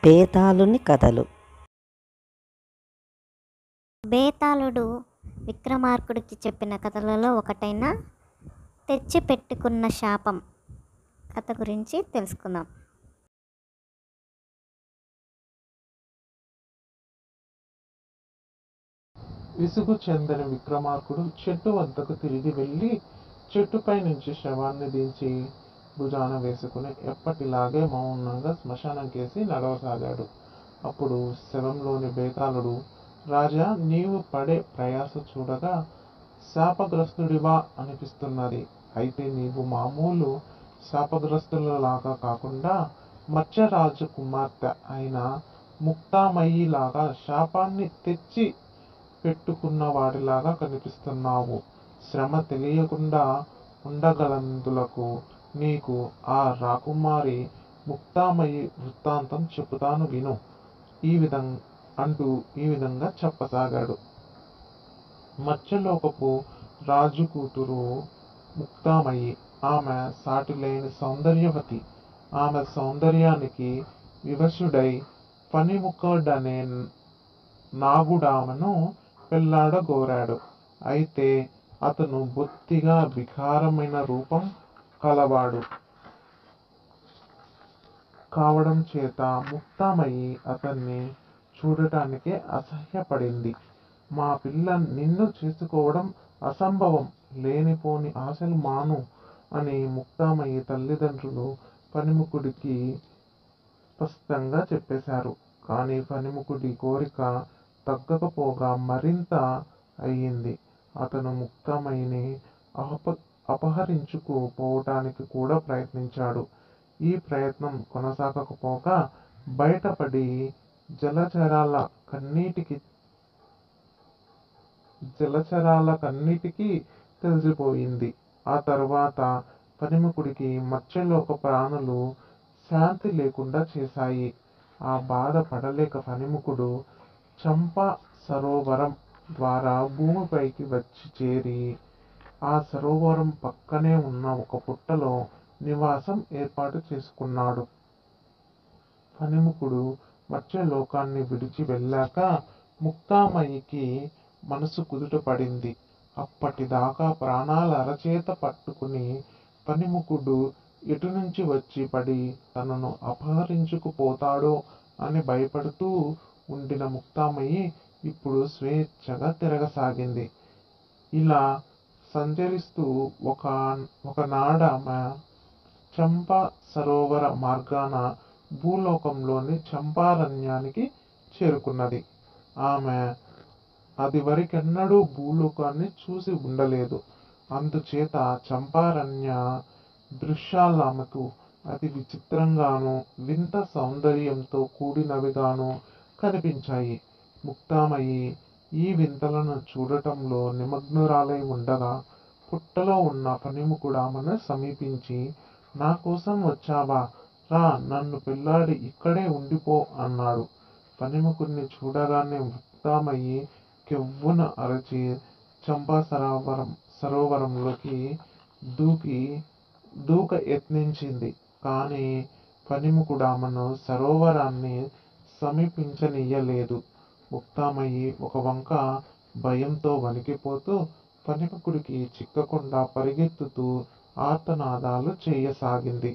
బేతాళుని కథలు బేతాళుడు విక్రమార్కుడికి చెప్పిన కథలలో ఒకటైన తెచ్చి పెట్టుకున్న శాపం కథ గురించి తెలుసుకుందాం విసుగు చెందని విక్రమార్కుడు చెట్టు వద్దకు తిరిగి వెళ్ళి చెట్టుపై నుంచి శవాన్ని దించి భుజాన వేసుకుని ఎప్పటిలాగే మౌనంగా శ్మశానం కేసి నడవసాగాడు అప్పుడు శవంలోని బేతాళుడు రాజా నీవు పడే ప్రయాస చూడగా శాపగ్రస్తుడివా అనిపిస్తున్నది అయితే నీవు మామూలు శాపగ్రస్తులలాగా కాకుండా మత్స్యరాజు కుమార్తె అయిన ముక్తామయ్యిలాగా శాపాన్ని తెచ్చి పెట్టుకున్న వాడిలాగా కనిపిస్తున్నావు శ్రమ తెలియకుండా ఉండగలందులకు నీకు ఆ రాకుమారి ముక్తామయ్యి వృత్తాంతం చెబుతాను విను ఈ విధంగా అంటూ ఈ విధంగా చెప్పసాగాడు మత్స్యలోకపు రాజు కూతురు ముక్తామయ్యి ఆమె సాటిలేని సౌందర్యవతి ఆమె సౌందర్యానికి వివశుడై పనిముక్కడనే నాగుడామను పెళ్లాడగోరాడు అయితే అతను బొత్తిగా వికారమైన రూపం కలవాడు కావడం చేత ముక్తామయ్యి అతన్ని చూడటానికి అసహ్యపడింది మా పిల్ల నిన్ను చేసుకోవడం అసంభవం లేనిపోని ఆశలు మాను అని ముక్తామయ్యి తల్లిదండ్రులు పనిముకుడికి స్పష్టంగా చెప్పేశారు కానీ పనిముకుడి కోరిక తగ్గకపోగా మరింత అయ్యింది అతను ముక్తామయ్యని అప అపహరించుకుపోవటానికి కూడా ప్రయత్నించాడు ఈ ప్రయత్నం కొనసాగకపోగా బయటపడి జలచరాల కన్నీటికి జలచరాల కన్నీటికి తెలిసిపోయింది ఆ తర్వాత పనిముకుడికి మత్స్యలోక ప్రాణులు శాంతి లేకుండా చేశాయి ఆ బాధ పడలేక పనిముకుడు చంప సరోవరం ద్వారా భూమిపైకి వచ్చి చేరి ఆ సరోవరం పక్కనే ఉన్న ఒక పుట్టలో నివాసం ఏర్పాటు చేసుకున్నాడు పనిముకుడు మత్స్యలోకాన్ని విడిచి వెళ్ళాక ముక్తామయ్యకి మనసు కుదుట పడింది అప్పటిదాకా ప్రాణాల అరచేత పట్టుకుని పనిముకుడు ఎటు నుంచి వచ్చి పడి తనను అపహరించుకుపోతాడో అని భయపడుతూ ఉండిన ముక్తామయ్యి ఇప్పుడు స్వేచ్ఛగా తిరగసాగింది ఇలా సంచరిస్తూ ఒక ఒకనాడ ఆమె చంప సరోవర మార్గాన భూలోకంలోని చంపారణ్యానికి చేరుకున్నది ఆమె అది వరకెన్నడూ భూలోకాన్ని చూసి ఉండలేదు అందుచేత చంపారణ్య దృశ్యాలు ఆమెకు అతి విచిత్రంగాను వింత సౌందర్యంతో కూడినవిగాను కనిపించాయి ముక్తామయ్యి ఈ వింతలను చూడటంలో నిమగ్నురాలై ఉండగా పుట్టలో ఉన్న పనిముకుడు ఆమెను సమీపించి నా కోసం వచ్చావా రా నన్ను పెళ్ళాడి ఇక్కడే ఉండిపో అన్నాడు పనిముకుడిని చూడగానే ముక్తామయ్యి కెవ్వున అరచి చంపా సరోవరం సరోవరంలోకి దూకి దూక యత్నించింది కానీ పనిముకుడు ఆమెను సరోవరాన్ని సమీపించనీయలేదు ముక్తామయ్యి ఒక వంక భయంతో వణికిపోతూ పనిముకుడికి చిక్కకుండా పరిగెత్తుతూ ఆర్తనాదాలు చేయసాగింది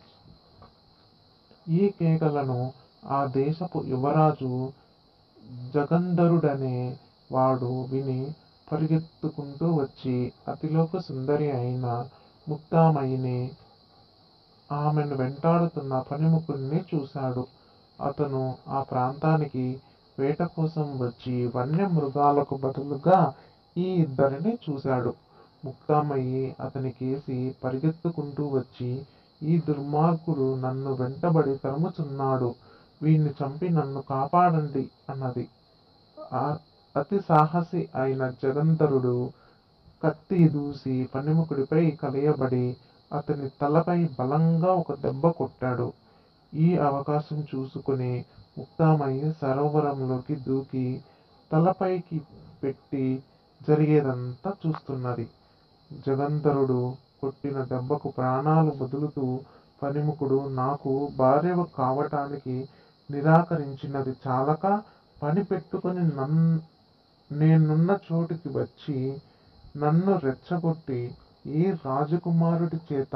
ఈ కేకలను ఆ దేశపు యువరాజు జగంధరుడనే వాడు విని పరిగెత్తుకుంటూ వచ్చి అతిలోక సుందరి అయిన ముక్తామయ్యని ఆమెను వెంటాడుతున్న పనిముకుడిని చూశాడు అతను ఆ ప్రాంతానికి వేట కోసం వచ్చి వన్య మృగాలకు బదులుగా ఈ ఇద్దరిని చూశాడు ముక్తామయ్యి అతని కేసి పరిగెత్తుకుంటూ వచ్చి ఈ దుర్మార్గుడు నన్ను వెంటబడి తరుముచున్నాడు వీణ్ణి చంపి నన్ను కాపాడండి అన్నది ఆ అతి సాహసి అయిన జగంధరుడు కత్తి దూసి పనిముకుడిపై కలియబడి అతని తలపై బలంగా ఒక దెబ్బ కొట్టాడు ఈ అవకాశం చూసుకుని ముక్తామయ్య సరోవరంలోకి దూకి తలపైకి పెట్టి జరిగేదంతా చూస్తున్నది జగంధరుడు కొట్టిన దెబ్బకు ప్రాణాలు వదులుతూ పనిముకుడు నాకు భార్య కావటానికి నిరాకరించినది చాలక పని పెట్టుకొని నన్ను నేనున్న చోటికి వచ్చి నన్ను రెచ్చగొట్టి ఈ రాజకుమారుడి చేత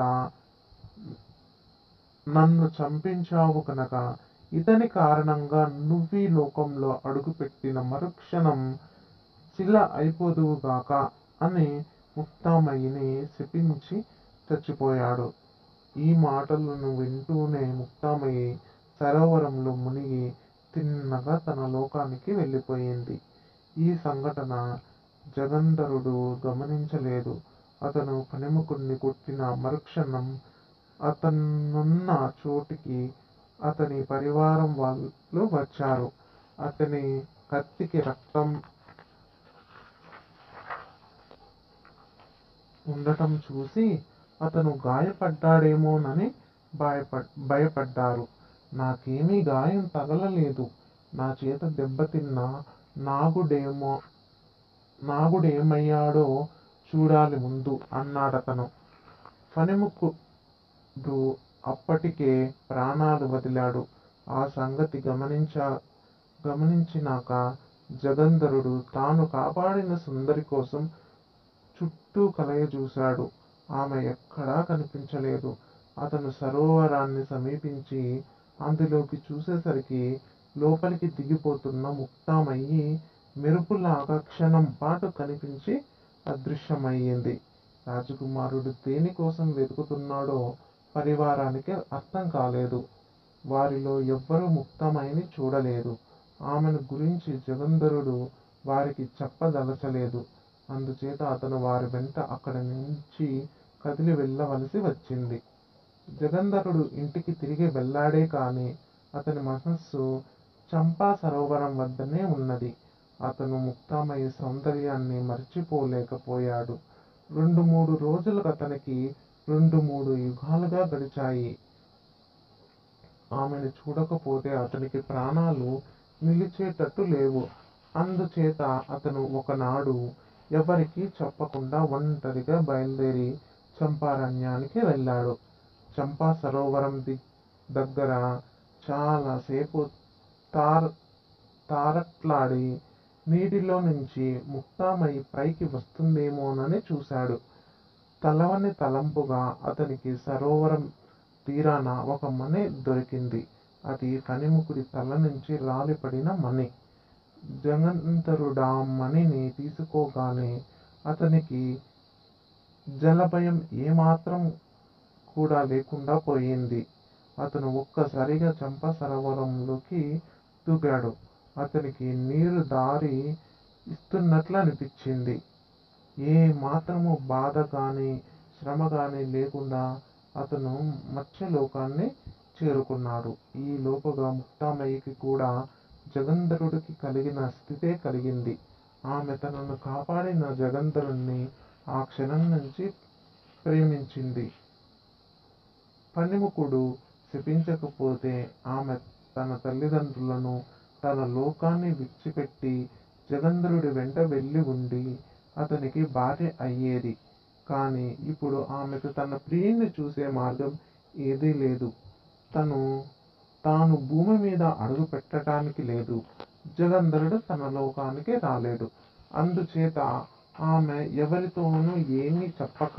నన్ను చంపించావు కనుక ఇతని కారణంగా నువ్వీ లోకంలో అడుగుపెట్టిన మరుక్షణం శిల అయిపోదువుగాక అని ముక్తామయ్యని శపించి చచ్చిపోయాడు ఈ మాటలను వింటూనే ముక్తామయ్యి సరోవరంలో మునిగి తిన్నగా తన లోకానికి వెళ్ళిపోయింది ఈ సంఘటన జగంధరుడు గమనించలేదు అతను పనిముకుడిని కొట్టిన మరుక్షణం అతనున్న చోటికి అతని పరివారం వాళ్ళు వచ్చారు అతని కత్తికి రక్తం ఉండటం చూసి అతను గాయపడ్డాడేమోనని భయపడ్ భయపడ్డారు నాకేమీ గాయం తగలలేదు నా చేత దెబ్బతిన్న నాగుడేమో నాగుడేమయ్యాడో చూడాలి ముందు అన్నాడతను పనిముక్కుడు అప్పటికే ప్రాణాలు వదిలాడు ఆ సంగతి గమనించ గమనించినాక జగంధరుడు తాను కాపాడిన సుందరి కోసం చుట్టూ కలయజూశాడు ఆమె ఎక్కడా కనిపించలేదు అతను సరోవరాన్ని సమీపించి అందులోకి చూసేసరికి లోపలికి దిగిపోతున్న ముక్తామయ్యి మెరుపులాగా క్షణం పాటు కనిపించి అదృశ్యమయ్యింది రాజకుమారుడు దేనికోసం వెతుకుతున్నాడో పరివారానికి అర్థం కాలేదు వారిలో ఎవ్వరూ ముక్తమైని చూడలేదు ఆమెను గురించి జగంధరుడు వారికి చెప్పదలచలేదు అందుచేత అతను వారి వెంట అక్కడి నుంచి కదిలి వెళ్ళవలసి వచ్చింది జగంధరుడు ఇంటికి తిరిగి వెళ్ళాడే కానీ అతని మనస్సు చంపా సరోవరం వద్దనే ఉన్నది అతను ముక్తామయ్య సౌందర్యాన్ని మర్చిపోలేకపోయాడు రెండు మూడు రోజులకు అతనికి రెండు మూడు యుగాలుగా గడిచాయి ఆమెను చూడకపోతే అతనికి ప్రాణాలు నిలిచేటట్టు లేవు అందుచేత అతను ఒకనాడు ఎవరికీ చెప్పకుండా ఒంటరిగా బయలుదేరి చంపారణ్యానికి వెళ్ళాడు చంపా సరోవరం ది దగ్గర చాలాసేపు తార తారట్లాడి నీటిలో నుంచి ముక్తామయ్యి పైకి వస్తుందేమోనని చూశాడు తలవని తలంపుగా అతనికి సరోవరం తీరాన ఒక మణి దొరికింది అది కనిముకుడి తల నుంచి రాలిపడిన మణి జగంతరుడా మణిని తీసుకోగానే అతనికి జలభయం ఏమాత్రం కూడా లేకుండా పోయింది అతను ఒక్కసారిగా చంప సరోవరంలోకి దూకాడు అతనికి నీరు దారి ఇస్తున్నట్లు అనిపించింది ఏ మాత్రము బాధ కానీ శ్రమ కానీ లేకుండా అతను మత్స్యలోకాన్ని చేరుకున్నాడు ఈ లోపుగా ముక్తామయ్యకి కూడా జగంధరుడికి కలిగిన స్థితే కలిగింది ఆమె తనను కాపాడిన జగంధరుణ్ణి ఆ క్షణం నుంచి ప్రేమించింది పనిముకుడు శపించకపోతే ఆమె తన తల్లిదండ్రులను తన లోకాన్ని విడిచిపెట్టి జగంధరుడి వెంట వెళ్ళి ఉండి అతనికి భార్య అయ్యేది కానీ ఇప్పుడు ఆమెకు తన ప్రియుని చూసే మార్గం ఏదీ లేదు తను తాను భూమి మీద అడుగు పెట్టడానికి లేదు జగంధరుడు తన లోకానికి రాలేడు అందుచేత ఆమె ఎవరితోనూ ఏమీ చెప్పక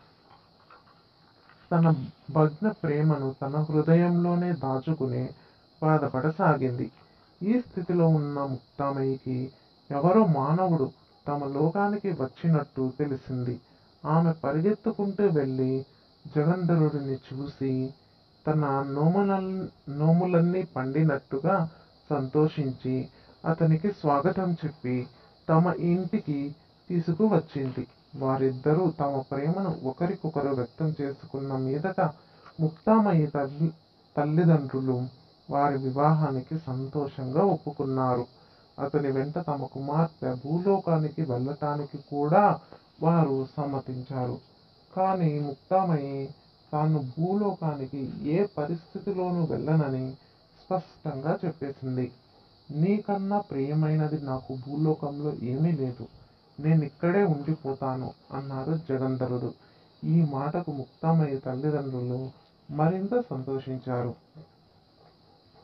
తన భగ్న ప్రేమను తన హృదయంలోనే దాచుకుని బాధపడసాగింది ఈ స్థితిలో ఉన్న ముక్తామయ్యకి ఎవరో మానవుడు తమ లోకానికి వచ్చినట్టు తెలిసింది ఆమె పరిగెత్తుకుంటూ వెళ్ళి జగంధరుడిని చూసి తన నోముల నోములన్నీ పండినట్టుగా సంతోషించి అతనికి స్వాగతం చెప్పి తమ ఇంటికి తీసుకువచ్చింది వారిద్దరూ తమ ప్రేమను ఒకరికొకరు వ్యక్తం చేసుకున్న మీదట ముక్తామయ్య తల్లి తల్లిదండ్రులు వారి వివాహానికి సంతోషంగా ఒప్పుకున్నారు అతని వెంట తమ కుమార్తె భూలోకానికి వెళ్ళటానికి కూడా వారు సమ్మతించారు కానీ ముక్తామయ్యి తాను భూలోకానికి ఏ పరిస్థితిలోనూ వెళ్ళనని స్పష్టంగా చెప్పేసింది నీకన్నా ప్రియమైనది నాకు భూలోకంలో ఏమీ లేదు నేను ఇక్కడే ఉండిపోతాను అన్నాడు జగంధరుడు ఈ మాటకు ముక్తామయ్య తల్లిదండ్రులు మరింత సంతోషించారు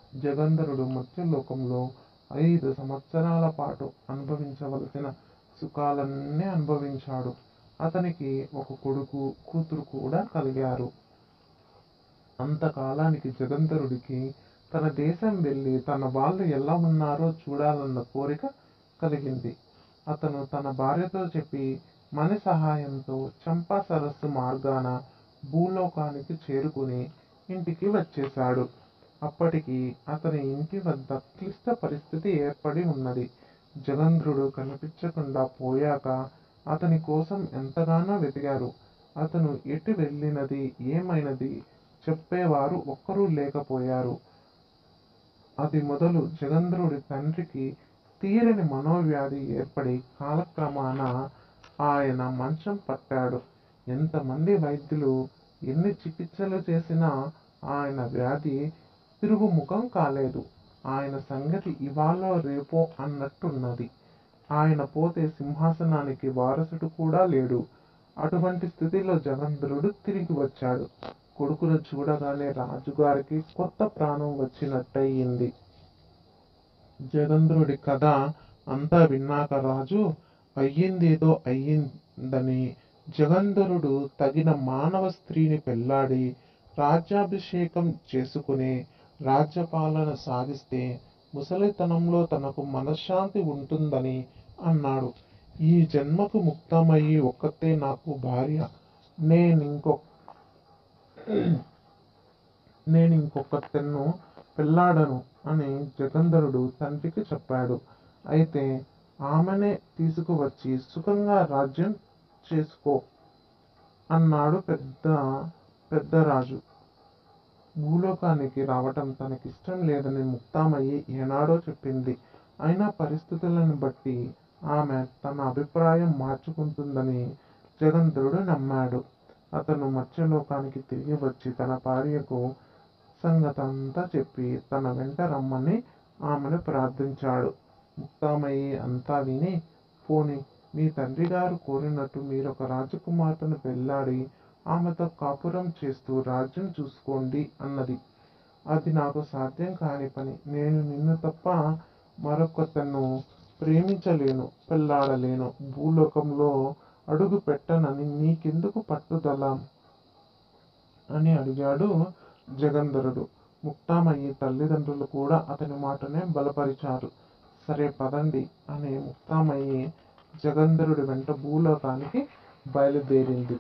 జగంధరుడు మత్స్యలోకంలో ఐదు సంవత్సరాల పాటు అనుభవించవలసిన సుఖాలన్నీ అనుభవించాడు అతనికి ఒక కొడుకు కూతురు కూడా కలిగారు అంతకాలానికి జగంధరుడికి తన దేశం వెళ్ళి తన వాళ్ళు ఎలా ఉన్నారో చూడాలన్న కోరిక కలిగింది అతను తన భార్యతో చెప్పి మని సహాయంతో చంపా సరస్సు మార్గాన భూలోకానికి చేరుకుని ఇంటికి వచ్చేశాడు అప్పటికి అతని ఇంటి వద్ద క్లిష్ట పరిస్థితి ఏర్పడి ఉన్నది జగంధ్రుడు కనిపించకుండా పోయాక అతని కోసం ఎంతగానో వెతికారు అతను ఎటు వెళ్ళినది ఏమైనది చెప్పేవారు ఒక్కరూ లేకపోయారు అది మొదలు జగంధ్రుడి తండ్రికి తీరని మనోవ్యాధి ఏర్పడి కాలక్రమాన ఆయన మంచం పట్టాడు ఎంతమంది వైద్యులు ఎన్ని చికిత్సలు చేసినా ఆయన వ్యాధి తిరుగుముఖం కాలేదు ఆయన సంగతి ఇవాళ రేపో అన్నట్టున్నది ఆయన పోతే సింహాసనానికి వారసుడు కూడా లేడు అటువంటి స్థితిలో జగంధ్రుడు తిరిగి వచ్చాడు కొడుకును చూడగానే రాజుగారికి కొత్త ప్రాణం వచ్చినట్టయింది జగంధ్రుడి కథ అంతా విన్నాక రాజు అయ్యిందేదో అయ్యిందని జగంధరుడు తగిన మానవ స్త్రీని పెళ్లాడి రాజ్యాభిషేకం చేసుకుని రాజ్యపాలన సాగిస్తే ముసలితనంలో తనకు మనశ్శాంతి ఉంటుందని అన్నాడు ఈ జన్మకు ముక్తమయ్యి ఒక్కతే నాకు భార్య నేను ఇంకొ నేను ఇంకొకతెన్ను పెళ్ళాడను అని జగంధరుడు తండ్రికి చెప్పాడు అయితే ఆమెనే తీసుకువచ్చి సుఖంగా రాజ్యం చేసుకో అన్నాడు పెద్ద పెద్దరాజు భూలోకానికి రావటం తనకిష్టం లేదని ముక్తామయ్యి ఏనాడో చెప్పింది అయినా పరిస్థితులను బట్టి ఆమె తన అభిప్రాయం మార్చుకుంటుందని జగంధరుడు నమ్మాడు అతను మత్స్యలోకానికి తిరిగి వచ్చి తన భార్యకు సంగతంతా చెప్పి తన వెంట రమ్మని ఆమెను ప్రార్థించాడు ముక్తామయ్యి అంతా విని పోని మీ తండ్రి గారు కోరినట్టు మీరొక రాజకుమార్తెను పెళ్ళాడి ఆమెతో కాపురం చేస్తూ రాజ్యం చూసుకోండి అన్నది అది నాకు సాధ్యం కాని పని నేను నిన్ను తప్ప మరొకతను ప్రేమించలేను పెళ్ళాడలేను భూలోకంలో అడుగు పెట్టనని నీకెందుకు పట్టుదల అని అడిగాడు జగంధరుడు ముక్తామయ్యి తల్లిదండ్రులు కూడా అతని మాటనే బలపరిచారు సరే పదండి అని ముక్తామయ్యి జగంధరుడి వెంట భూలోకానికి బయలుదేరింది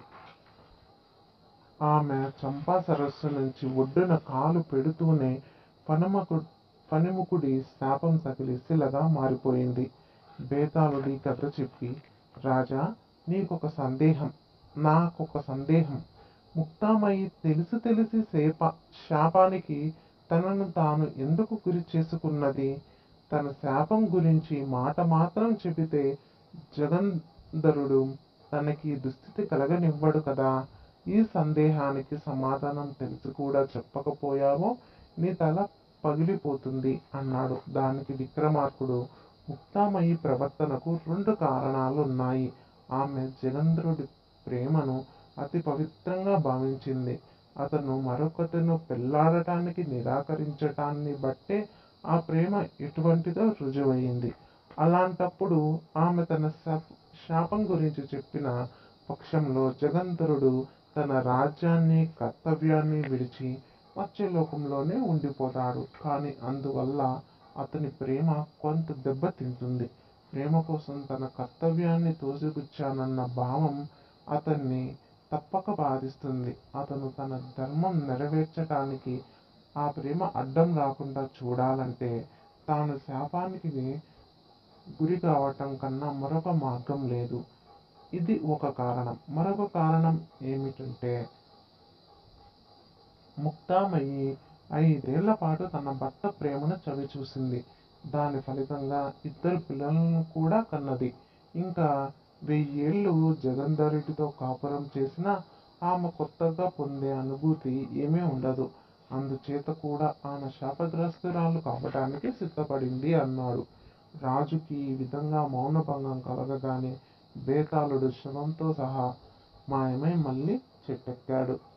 ఆమె చంపా సరస్సు నుంచి ఒడ్డున కాలు పెడుతూనే పనమకు పనిముకుడి శాపం తగిలి శిలగా మారిపోయింది బేతాళుడి కథ చెప్పి రాజా నీకొక సందేహం నాకొక సందేహం ముక్తామయ్యి తెలిసి తెలిసి శాప శాపానికి తనను తాను ఎందుకు గురి చేసుకున్నది తన శాపం గురించి మాట మాత్రం చెబితే జగంధరుడు తనకి దుస్థితి కలగనివ్వడు కదా ఈ సందేహానికి సమాధానం తెలిసి కూడా చెప్పకపోయావో నీ తల పగిలిపోతుంది అన్నాడు దానికి విక్రమార్కుడు ముక్తామయ్యి ప్రవర్తనకు రెండు కారణాలు ఉన్నాయి ఆమె జగంధ్రుడి ప్రేమను అతి పవిత్రంగా భావించింది అతను మరొకతను పెళ్లాడటానికి నిరాకరించటాన్ని బట్టే ఆ ప్రేమ ఎటువంటిదో రుజువయింది అలాంటప్పుడు ఆమె తన శాప- శాపం గురించి చెప్పిన పక్షంలో జగంధరుడు తన రాజ్యాన్ని కర్తవ్యాన్ని విడిచి మత్స్యలోకంలోనే ఉండిపోతాడు కానీ అందువల్ల అతని ప్రేమ కొంత దెబ్బతింటుంది ప్రేమ కోసం తన కర్తవ్యాన్ని తోసిపుచ్చానన్న భావం అతన్ని తప్పక బాధిస్తుంది అతను తన ధర్మం నెరవేర్చటానికి ఆ ప్రేమ అడ్డం రాకుండా చూడాలంటే తాను శాపానికి గురి కావటం కన్నా మరొక మార్గం లేదు ఇది ఒక కారణం మరొక కారణం ఏమిటంటే ముక్తామయ్యి ఐదేళ్ల పాటు తన భర్త ప్రేమను చవి చూసింది దాని ఫలితంగా ఇద్దరు పిల్లలను కూడా కన్నది ఇంకా వెయ్యేళ్ళు జగంధరుడితో కాపురం చేసినా ఆమె కొత్తగా పొందే అనుభూతి ఏమీ ఉండదు అందుచేత కూడా ఆమె శాపగ్రస్తురాలు కావటానికి సిద్ధపడింది అన్నాడు రాజుకి ఈ విధంగా మౌనభంగం కలగగానే బేతాళుడు శవంతో సహా మాయమై మళ్ళీ చెట్టెక్కాడు